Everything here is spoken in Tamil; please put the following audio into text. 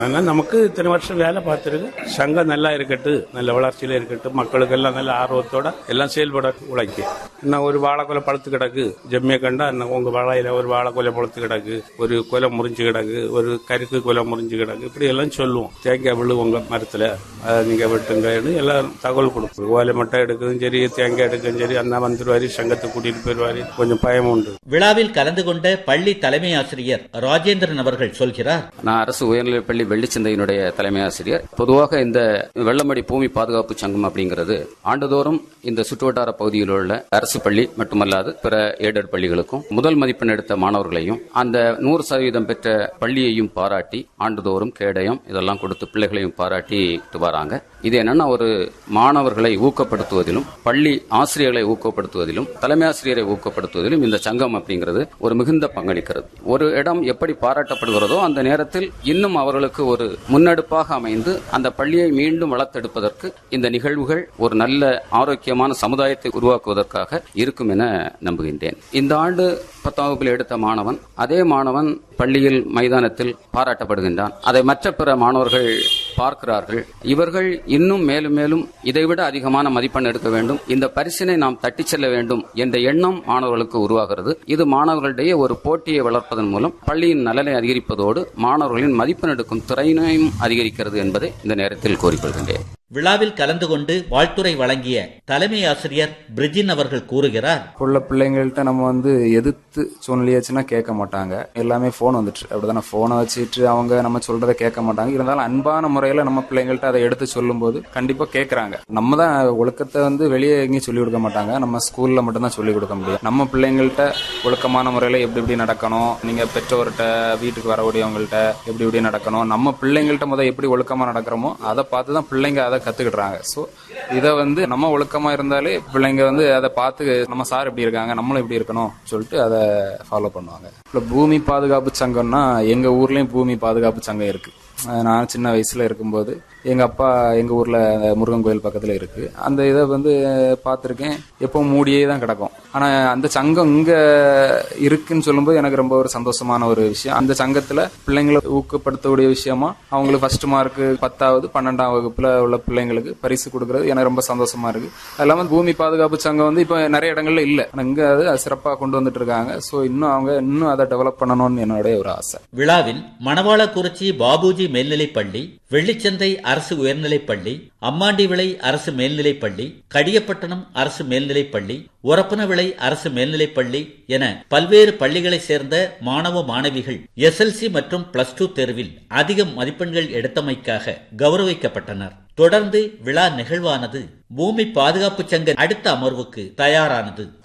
அதனால நமக்கு இத்தனை வருஷம் வேலை பார்த்துருக்கு சங்கம் நல்லா இருக்கட்டு நல்ல வளர்ச்சியில இருக்கட்டும் மக்களுக்கு எல்லாம் நல்ல ஆர்வத்தோட எல்லாம் செயல்பட உழைக்கும் இன்னும் ஒரு வாழைக்குலை பழுத்து கிடக்கு ஜெம்மிய கண்டா இன்னும் உங்க வாழையில ஒரு வாழைக்குலை பழுத்து கிடக்கு ஒரு கொலை முறிஞ்சு கிடக்கு ஒரு கருக்கு கொலை முறிஞ்சு கிடக்கு இப்படி எல்லாம் சொல்லுவோம் தேங்காய் விழு உங்க மரத்துல அதை நீங்க வெட்டுங்கன்னு எல்லாம் தகவல் கொடுப்போம் ஓலை மட்டை எடுக்கிறதும் சரி தேங்காய் எடுக்கிறதும் சரி அண்ணா வந்துருவாரு சங்கத்தை கூட்டிட்டு போயிருவாரு கொஞ்சம் பயம் உண்டு விழாவில் கலந்து கொண்ட பள்ளி தலைமை ஆசிரியர் ராஜேந்திரன் அவர்கள் சொல்கிறார் நான் அரசு உயர்நிலைப்பள்ளி வெள்ளிச்சந்தையினுடைய தலைமை ஆசிரியர் பொதுவாக இந்த வெள்ளமடி பூமி பாதுகாப்பு சங்கம் அப்படிங்கிறது ஆண்டுதோறும் இந்த சுற்றுவட்டார பகுதியில் உள்ள அரசு பள்ளி மட்டுமல்லாது பிற ஏடட் பள்ளிகளுக்கும் முதல் மதிப்பெண் எடுத்த மாணவர்களையும் அந்த நூறு சதவீதம் பெற்ற பள்ளியையும் பாராட்டி ஆண்டுதோறும் கேடயம் இதெல்லாம் கொடுத்து பிள்ளைகளையும் பாராட்டிட்டு வராங்க இது என்னன்னா ஒரு மாணவர்களை ஊக்கப்படுத்துவதிலும் பள்ளி ஆசிரியர்களை ஊக்கப்படுத்துவதிலும் தலைமை ஆசிரியரை ஊக்கப்படுத்துவதிலும் இந்த சங்கம் அப்படிங்கிறது ஒரு மிகுந்த பங்களிக்கிறது ஒரு இடம் எப்படி பாராட்டப்படுகிறதோ அந்த நேரத்தில் இன்னும் அவர்களுக்கு ஒரு முன்னெடுப்பாக அமைந்து அந்த பள்ளியை மீண்டும் வளர்த்தெடுப்பதற்கு இந்த நிகழ்வுகள் ஒரு நல்ல ஆரோக்கியமான சமுதாயத்தை உருவாக்குவதற்காக இருக்கும் என நம்புகின்றேன் இந்த ஆண்டு பத்தாம் வகுப்பில் எடுத்த மாணவன் அதே மாணவன் பள்ளியில் மைதானத்தில் பாராட்டப்படுகின்றான் அதை மற்ற பிற மாணவர்கள் பார்க்கிறார்கள் இவர்கள் இன்னும் மேலும் மேலும் இதைவிட அதிகமான மதிப்பெண் எடுக்க வேண்டும் இந்த பரிசினை நாம் தட்டிச் செல்ல வேண்டும் என்ற எண்ணம் மாணவர்களுக்கு உருவாகிறது இது மாணவர்களிடையே ஒரு போட்டியை வளர்ப்பதன் மூலம் பள்ளியின் நலனை அதிகரிப்பதோடு மாணவர்களின் மதிப்பெண் எடுக்கும் திறனையும் அதிகரிக்கிறது என்பதை இந்த நேரத்தில் கோரிக்கொள்கின்றேன் விழாவில் கலந்து கொண்டு வாழ்த்துரை வழங்கிய தலைமை ஆசிரியர் பிரிஜின் அவர்கள் கூறுகிறார் இப்போ உள்ள பிள்ளைங்கள்ட்ட நம்ம வந்து எதிர்த்து சொல்லியாச்சுன்னா கேட்க மாட்டாங்க எல்லாமே ஃபோன் வந்துட்டு அப்படிதானே ஃபோனை வச்சுட்டு அவங்க நம்ம சொல்றதை கேட்க மாட்டாங்க இருந்தாலும் அன்பான முறையில் நம்ம பிள்ளைங்கள்ட்ட அதை எடுத்து சொல்லும்போது கண்டிப்பாக கேட்குறாங்க நம்ம தான் ஒழுக்கத்தை வந்து வெளியே எங்கேயும் சொல்லிக் கொடுக்க மாட்டாங்க நம்ம ஸ்கூலில் மட்டும்தான் சொல்லிக் கொடுக்க முடியும் நம்ம பிள்ளைங்கள்ட்ட ஒழுக்கமான முறையில் எப்படி எப்படி நடக்கணும் நீங்கள் பெற்றோர்கிட்ட வீட்டுக்கு வரக்கூடியவங்கள்ட்ட எப்படி எப்படி நடக்கணும் நம்ம பிள்ளைங்கள்ட்ட முதல் எப்படி ஒழுக்கமாக நடக்கிறோமோ அதை பார்த்து தான் பிள்ளைங்க அதை கற்றுக்கிடுறாங்க ஸோ இதை வந்து நம்ம ஒழுக்கமாக இருந்தாலே பிள்ளைங்க வந்து அதை பார்த்து நம்ம சார் இப்படி இருக்காங்க நம்மளும் இப்படி இருக்கணும் சொல்லிட்டு அதை ஃபாலோ பண்ணுவாங்க இப்போ பூமி பாதுகாப்பு சங்கம்னா எங்கள் ஊர்லேயும் பூமி பாதுகாப்பு சங்கம் இருக்குது நான் சின்ன வயசுல இருக்கும்போது எங்க அப்பா எங்க ஊர்ல அந்த முருகன் கோயில் பக்கத்துல இருக்கு அந்த இதை வந்து பார்த்துருக்கேன் எப்பவும் மூடியே தான் கிடக்கும் ஆனா அந்த சங்கம் இங்க இருக்குன்னு சொல்லும்போது எனக்கு ரொம்ப ஒரு சந்தோஷமான ஒரு விஷயம் அந்த சங்கத்துல பிள்ளைங்களை ஊக்கப்படுத்தக்கூடிய விஷயமா அவங்களுக்கு ஃபர்ஸ்ட் மார்க் பத்தாவது பன்னெண்டாம் வகுப்புல உள்ள பிள்ளைங்களுக்கு பரிசு கொடுக்கறது எனக்கு ரொம்ப சந்தோஷமா இருக்கு அது இல்லாம பூமி பாதுகாப்பு சங்கம் வந்து இப்ப நிறைய இடங்கள்ல இல்ல ஆனா இங்க அது சிறப்பா கொண்டு வந்துட்டு இருக்காங்க சோ இன்னும் அவங்க இன்னும் அதை டெவலப் பண்ணணும்னு என்னுடைய ஒரு ஆசை விழாவில் மணவாளக்குறிச்சி பாபுஜி மேல்நிலைப் பள்ளி வெள்ளிச்சந்தை அரசு உயர்நிலைப் பள்ளி அம்மாண்டிவிளை அரசு மேல்நிலைப் பள்ளி கடியப்பட்டணம் அரசு மேல்நிலைப் பள்ளி ஒரப்பனவிளை அரசு மேல்நிலைப் பள்ளி என பல்வேறு பள்ளிகளைச் சேர்ந்த மாணவ மாணவிகள் எஸ்எல்சி மற்றும் பிளஸ் டூ தேர்வில் அதிக மதிப்பெண்கள் எடுத்தமைக்காக கௌரவிக்கப்பட்டனர் தொடர்ந்து விழா நிகழ்வானது பூமி பாதுகாப்பு சங்க அடுத்த அமர்வுக்கு தயாரானது